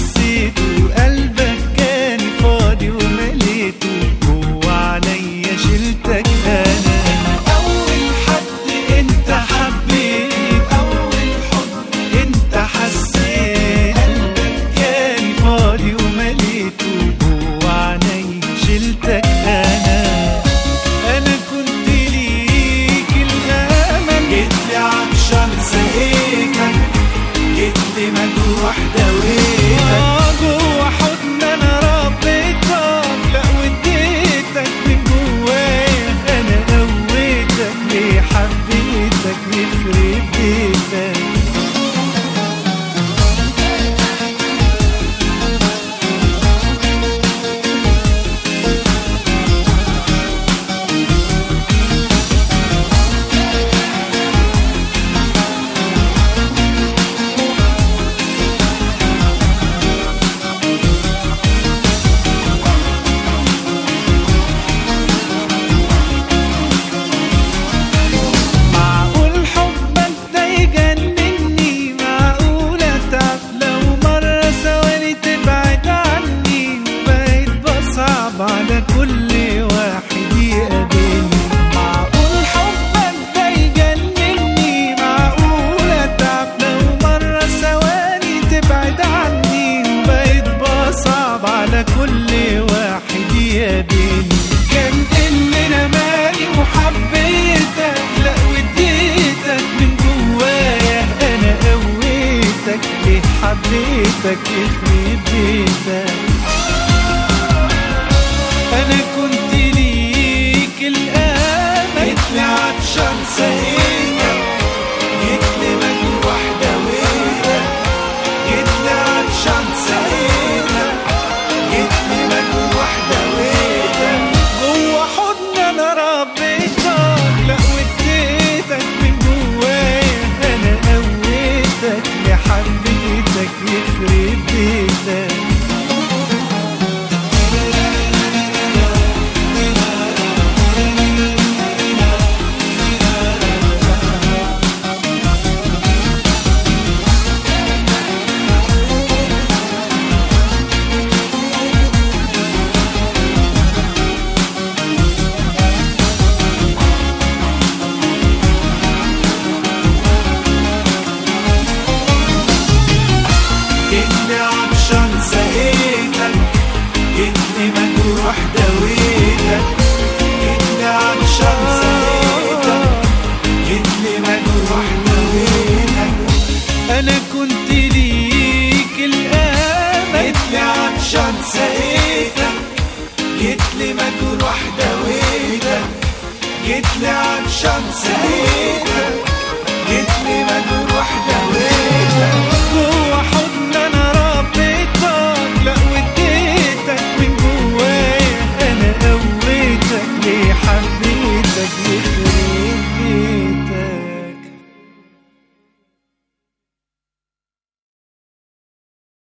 حسيته قلبك كان فاضي ومليته هو عليا شلتك انا اول حد انت حبيت اول حب انت حسيت قلبك كان فاضي ومليته هو عليا شلتك انا انا كنت ليك الامل جيت لي عطشان سقيتك جيت لي مجروح دويتك جوه حضن انا ربيتك لا وديتك من جوايا انا قويتك ليه حبيتك يخرب بيتك معقول حبك ده يجنني معقول اتعب لو مرة ثواني تبعد عني بقيت بصعب على كل واحد يقابلني معقول حبك ده يجنني معقول اتعب لو مرة ثواني تبعد عني بقيت بصعب على كل واحد يقابلني كان اللي انا مالي وحبيتك لا وديتك من جوايا انا قويتك ليه حبيتك يخرب بيتك انا كنت ليك الامل جيت لي عطشان سقيتك جيت لي مجروح دويتك جيت لي عطشان سقيتك جيت لي مجروح دويتك جوه حضن انا ربيتك لا وديتك من جوايا انا قويتك يا حبيتك يخرب بيتك جيتني عطشان سقيتك جيتني مجروح دويتك جيتني عطشان سقيتك جيتني مجروح دويتك انا كنت ليك الامل جيتني عطشان سقيتك جيتلي مجروح دويتك جيتلي عطشان سقيتك جيتلي مجروح دويتك جوه حضن انا ربيتك لا وديتك من جوايا انا قويتك ليه حبيتك يخرب